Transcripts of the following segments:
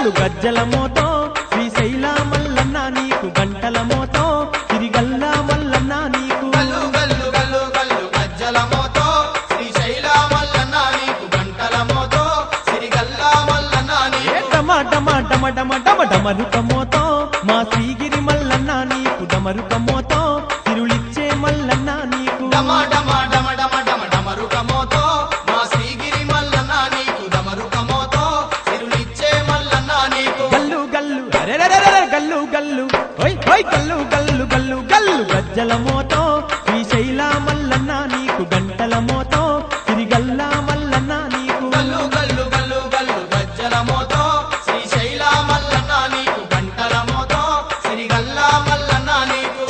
గల్లు గజ్జల మోతో శ్రీశైల మల్లన్న నీకు గంటల మోతో తిరిగల్ల మల్లన్న నీకు గల్లు గల్లు గల్లు గల్లు గజ్జల మోతో శ్రీశైల మల్లన్న నీకు గంటల మోతో సిరిగల్ల మల్లన్న ఏ నీకు డమ డమ డమ డమ డమ డమరుక మోతో మా శ్రీగిరి మల్లన్న నీకు డమరుక మోతో తిరుളിచ్చే మల్లన్న నీకు డమ డమ డమ డమ డమ డమరుక మోతో మా శ్రీగిరి మల్లన్న నీకు డమరుక మోతో సిరులిచ్చే మల్లన్న నీకు గల్లు గల్లు అరెరెరెరె గల్లు గల్లు ఓయ్ ఓయ్ గల్లు గల్లు గల్లు గల్లు గజ్జల మోతో శ్రీశైల మల్లన్న నీకు గంటల మోతో తిరిగల్ల మల్లన్న నీకు గల్లు గల్లు గల్లు గల్లు గజ్జల మోతో శ్రీశైల మల్లన్న నీకు గంటల మోతో సిరిగల్ల మల్లన్న నీకు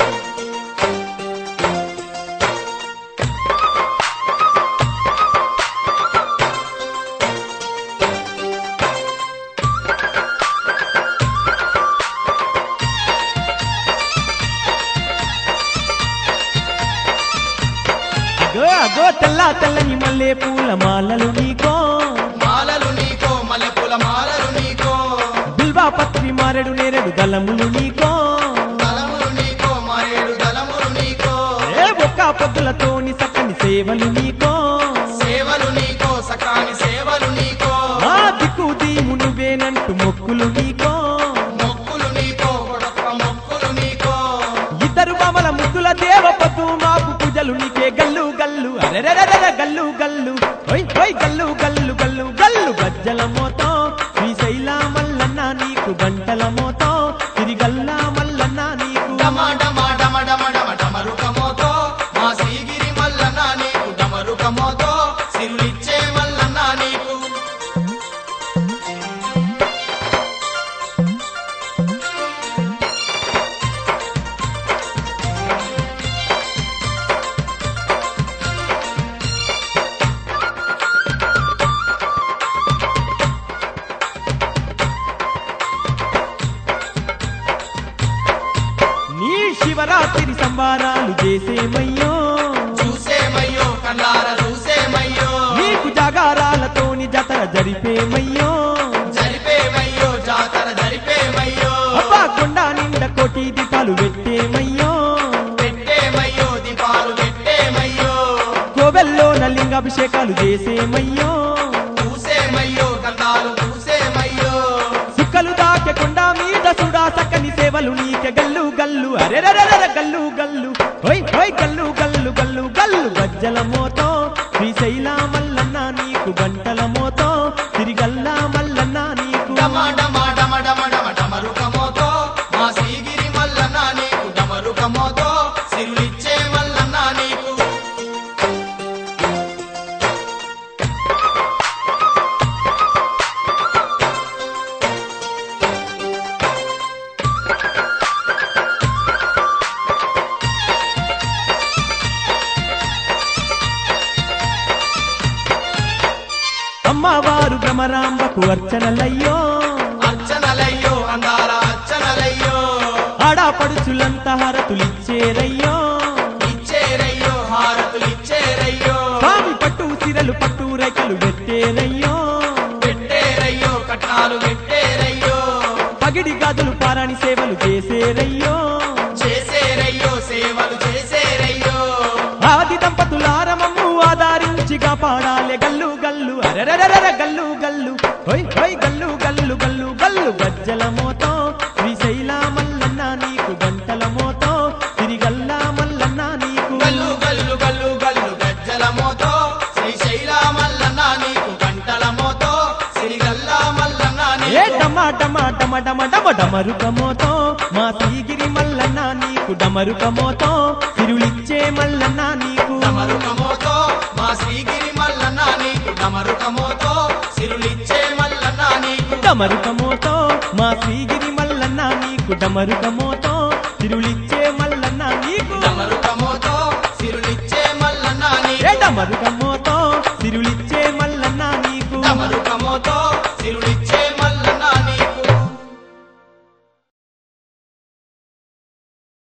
అగో అగో తెల్ల తెల్లని మల్లె పూల మాలలు నీకో మాలలు నీకో మల్లెపూల మాలలు నీకో బిల్వా పత్రి మారెడు నేరెడు దళములు నీకో దళములు నీకో మారేడు దళములు నీకో ఏ ఒక్క పొద్దులతోని సక్కని సేవలు నీకో సేవలు నీకో సకాని సేవలు నీకో మా దిక్కు దీము నువ్వేనంటూ మొక్కులు నీకో మొక్కులు నీకో ఒడొక్క మొక్కులు నీకో ఇద్దరు బామల ముద్దుల దేవ పద్దు మాకు పూజలు నీకే గల్లు గల్లు అరెరెరెరె గల్లు గల్లు ఓయ్ ఓయ్ గల్లు గల్లు గల్లు గల్లు గజ్జల మోతో శ్రీశైల మల్లన్న నీకు గంటల మోతో తిరిగల్ల మల్లన్న నీకు డమ డమ డమ డమ డమ డమరుక మోతో మా శ్రీగిరి మల్లన్న నీకు డమరుక మోతో సిరులిచ్చే మల్లన్న నీకు నీ శివరాత్రి సంబారాలు చేసేమయ్యో చూసేమయ్యో కళ్ళార చూసేమయ్యో నీకు జాగారాలతోని జతర జరిపేమయ్యో జరిపేమయ్యో జాతర జరిపేమయ్యో అబ్బా కొండ నిండ కోటి దీపాలు పెట్టేమయ్యో పెట్టేమయ్యో దీపాలు పెట్టేమయ్యో కోవెల్లో నలింగాభిషేకాలు చేసేమయ్యో చూసేమయ్యో కన్నాలు చూసేమయ్యో సుక్కలు దాకే కొండ మీద సుడా సక్కని సేవలు నీకే గల్లు గల్లు అరెరెరెర గల్లు గల్లు ఓయ్ ఓయ్ గల్లు గల్లు గల్లు గల్లు గజ్జల మోతో శ్రీశైల మల్లన్న నీకు గంటల మోతో తిరిగల్ల మల్లన్న నీకు డమ డమ డమ డమ డమ డమరుక మోతో మా శ్రీగిరి మల్లన్న నీకు డమరుక మోతో సిరులిచ్చే మల్లన్న నీకు అమ్మవారు భ్రమరాంబకు అర్చనలయ్యో అర్చనలయ్యో అందాల అర్చనలయ్యో ఆడాపడుచులంత హరతులిచ్చేరయ్యో ఇచ్చేరయ్యో హారతులు ఇచ్చేరయ్యో స్వామి పట్టు సిరలు పట్టు రేఖలు పెట్టేరయ్యో పెట్టేరయ్యో కట్నాలు పెట్టేరయ్యో పగిడి గాజులు పారాణి సేవలు చేసేరయ్యో చేసేరయ్యో సేవలు చేసేరయ్యో ఆది దంపతులారమమ్ము ఆధారించి కాపాడాలే గల్లు గల్లు అరెరెరెర గల్లు గల్లు హోయ్ హోయ్ గల్లు గల్లు గల్లు గల్లు గజ్జల మోతో శ్రీశైల మల్లన్న నీకు గంటల మోతో తిరిగల్ల మల్లన్న నీకు గల్లు గల్లు గల్లు గల్లు గజ్జల మోతో శ్రీశైల మల్లన్న నీకు గంటల మోతో సిరిగల్ల మల్లన్న ఏ నీకు డమ డమ డమ డమ డమ డమరుక మోతో మా శ్రీగిరి మల్లన్న నీకు డమరుక మోతో తిరులిచ్చే మల్లన్న నీకు డమరుక మోతో మా శ్రీగిరి మల్లన్న నీకు డమరుక మోతో సిరులిచ్చే మల్లన్న నీకు డమరుక మోతో మా శ్రీగిరి మల్లన్న నీకు డమరుక మోతో తిరులిచ్చే మల్లన్న నీకు డమరుక మోతో సిరులిచ్చే మల్లన్న ఏ నీకు డమరుక మోతో తిరులిచ్చే